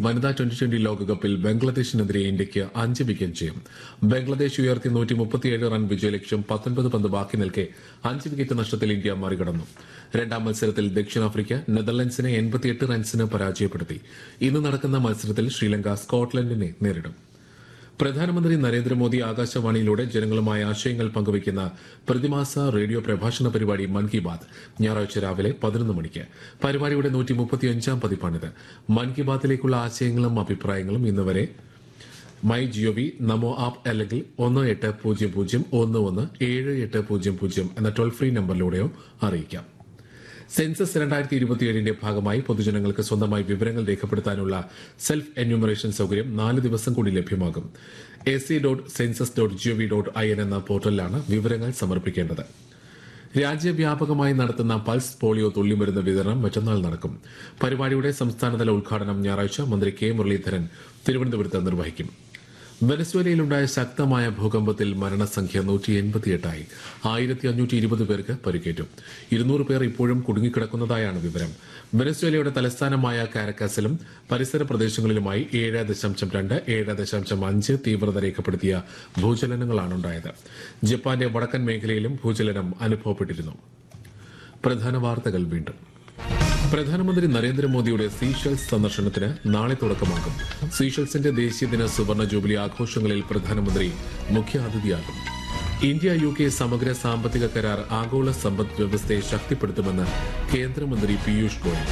വനിതാ twenty twenty ലോകകപ്പിൽ ബംഗ്ലാദേശിനെതിരെ ഇന്ത്യയ്ക്ക് അഞ്ച് വിക്കറ്റ് ജയം ബംഗ്ലാദേശ് ഉയർത്തി നൂറ്റി മുപ്പത്തിയേഴ് റൺ വിജയലക്ഷ്യം പത്തൊൻപത് പന്ത് ബാക്കി നിൽക്കെ അഞ്ച് വിക്കറ്റ് നഷ്ടത്തിൽ ഇന്ത്യ മറികടന്നു രണ്ടാം മത്സരത്തിൽ ദക്ഷിണാഫ്രിക്ക നെതർലൻഡ്സിനെ എൺപത്തിയെട്ട് റൺസിന് പരാജയപ്പെടുത്തി ഇന്ന് നടക്കുന്ന മത്സരത്തിൽ ശ്രീലങ്ക സ്കോട്ട്ലൻഡിനെ നേരിടും പ്രധാനമന്ത്രി നരേന്ദ്രമോദി ആകാശവാണിയിലൂടെ ജനങ്ങളുമായി ആശയങ്ങൾ പങ്കുവയ്ക്കുന്ന പ്രതിമാസ റേഡിയോ പ്രഭാഷണ പരിപാടി മൻ കി ബാത് ഞായറാഴ്ച രാവിലെ പതിനൊന്ന് മണിക്ക് പരിപാടിയുടെ നൂറ്റി മുപ്പത്തിയഞ്ചാം പതിപ്പാണിത് മൻ കി ബാത്തിലേക്കുള്ള ആശയങ്ങളും അഭിപ്രായങ്ങളും ഇന്ന് വരെ മൈ ജിഒവി നമോ ആപ്പ് അല്ലെങ്കിൽ ഒന്ന് എട്ട് പൂജ്യം പൂജ്യം ഒന്ന് ഒന്ന് ഏഴ് എട്ട് പൂജ്യം പൂജ്യം എന്ന ടോൾ ഫ്രീ നമ്പറിലൂടെയോ അറിയിക്കാം സെൻസസ് രണ്ടായിരത്തി ഇരുപത്തിയേഴിന്റെ ഭാഗമായി പൊതുജനങ്ങൾക്ക് സ്വന്തമായി വിവരങ്ങൾ രേഖപ്പെടുത്താനുള്ള സെൽഫ് എന്യൂമറേഷൻ സൌകര്യം നാല് ദിവസം കൂടി ലഭ്യമാകും A C dot census dot G O V dot I N എന്ന പോർട്ടലിലാണ് വിവരങ്ങൾ സമർപ്പിക്കേണ്ടത് രാജ്യവ്യാപകമായി നടത്തുന്ന പൾസ് പോളിയോ തുള്ളിമരുന്ന് വിതരണം മറ്റന്നാൾ നടക്കും പരിപാടിയുടെ സംസ്ഥാനതല ഉദ്ഘാടനം ഞായറാഴ്ച മന്ത്രി കെ മുരളീധരൻ തിരുവനന്തപുരത്ത് നിർവഹിക്കും വെനസ്വേലയിലുണ്ടായ ശക്തമായ ഭൂകമ്പത്തിൽ മരണസംഖ്യ നൂറ്റി എൺപത്തിയെട്ടായി ആയിരത്തി അഞ്ഞൂറ്റി ഇരുപത് പേർക്ക് പരിക്കേറ്റു ഇരുന്നൂറ് പേർ ഇപ്പോഴും കുടുങ്ങിക്കിടക്കുന്നതായാണ് വിവരം വെനസ്വേലയുടെ തലസ്ഥാനമായ കാരക്കാസിലും പരിസര പ്രദേശങ്ങളിലുമായി ഏഴ് ദശാംശം രണ്ട് ഏഴ് ദശാംശം അഞ്ച് തീവ്രത രേഖപ്പെടുത്തിയ ഭൂചലനങ്ങളാണ് ഉണ്ടായത് ജപ്പാന്റെ വടക്കൻ മേഖലയിലും ഭൂചലനം അനുഭവപ്പെട്ടിരുന്നു പ്രധാന വാർത്തകൾ വീണ്ടും പ്രധാനമന്ത്രി നരേന്ദ്രമോദിയുടെ സീഷൽസ് സന്ദർശനത്തിന് നാളെ തുടക്കമാകും സീഷൽസിന്റെ ദേശീയദിന സുവർണ ജൂബിലി ആഘോഷങ്ങളിൽ പ്രധാനമന്ത്രി മുഖ്യാതിഥിയാകും ഇന്ത്യ യു കെ സമഗ്ര സാമ്പത്തിക കരാർ ആഗോള സമ്പദ് വ്യവസ്ഥയെ ശക്തിപ്പെടുത്തുമെന്ന് കേന്ദ്രമന്ത്രി പീയൂഷ് ഗോയൽ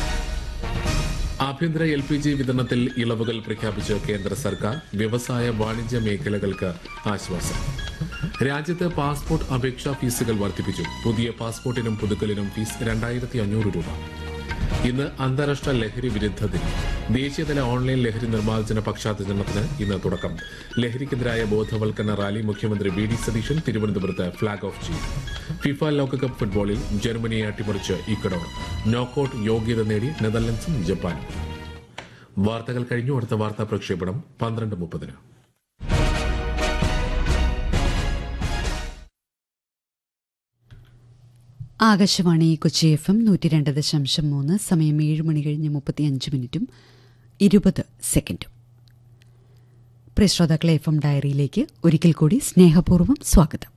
ആഭ്യന്തര എൽ പി ജി വിതരണത്തിൽ ഇളവുകൾ പ്രഖ്യാപിച്ച് കേന്ദ്ര സർക്കാർ വ്യവസായ വാണിജ്യ മേഖലകൾക്ക് ആശ്വാസം രാജ്യത്ത് പാസ്പോർട്ട് അപേക്ഷാ ഫീസുകൾ വർദ്ധിപ്പിച്ചു പുതിയ പാസ്പോർട്ടിനും പുതുക്കലിനും ഫീസ് രണ്ടായിരത്തി അഞ്ഞൂറ് രൂപ ഇന്ന് അന്താരാഷ്ട്ര ലഹരി വിരുദ്ധ ദിനം ദേശീയതല ഓൺലൈൻ ലഹരി നിർമ്മാർജ്ജന പക്ഷാചരണത്തിന് ഇന്ന് തുടക്കം ലഹരിക്കെതിരായ ബോധവൽക്കരണ റാലി മുഖ്യമന്ത്രി വി ഡി സതീശൻ തിരുവനന്തപുരത്ത് ഫ്ളാഗ് ഓഫ് ചെയ്തു ഫിഫ ലോകകപ്പ് ഫുട്ബോളിൽ ജർമ്മനിയെ അട്ടിമറിച്ച് ഇക്കഡോർ നോക്കൌട്ട് യോഗ്യത നേടി നെതർലൻഡ്സും ജപ്പാനും വാർത്തകൾ കഴിഞ്ഞു അടുത്ത വാർത്താ പ്രക്ഷേപണം പന്ത്രണ്ട് മുപ്പതിന് ആകാശവാണി കൊച്ചി എഫ് എം നൂറ്റി രണ്ട് ദശാംശം മൂന്ന് സമയം ഏഴ് മണി കഴിഞ്ഞ് മുപ്പത്തിയഞ്ച് മിനിറ്റും ഇരുപത് സെക്കൻഡും പ്രിയ ശ്രോതാക്കളെ എഫ് എം ഡയറിയിലേക്ക് ഒരിക്കൽ കൂടി സ്നേഹപൂർവ്വം സ്വാഗതം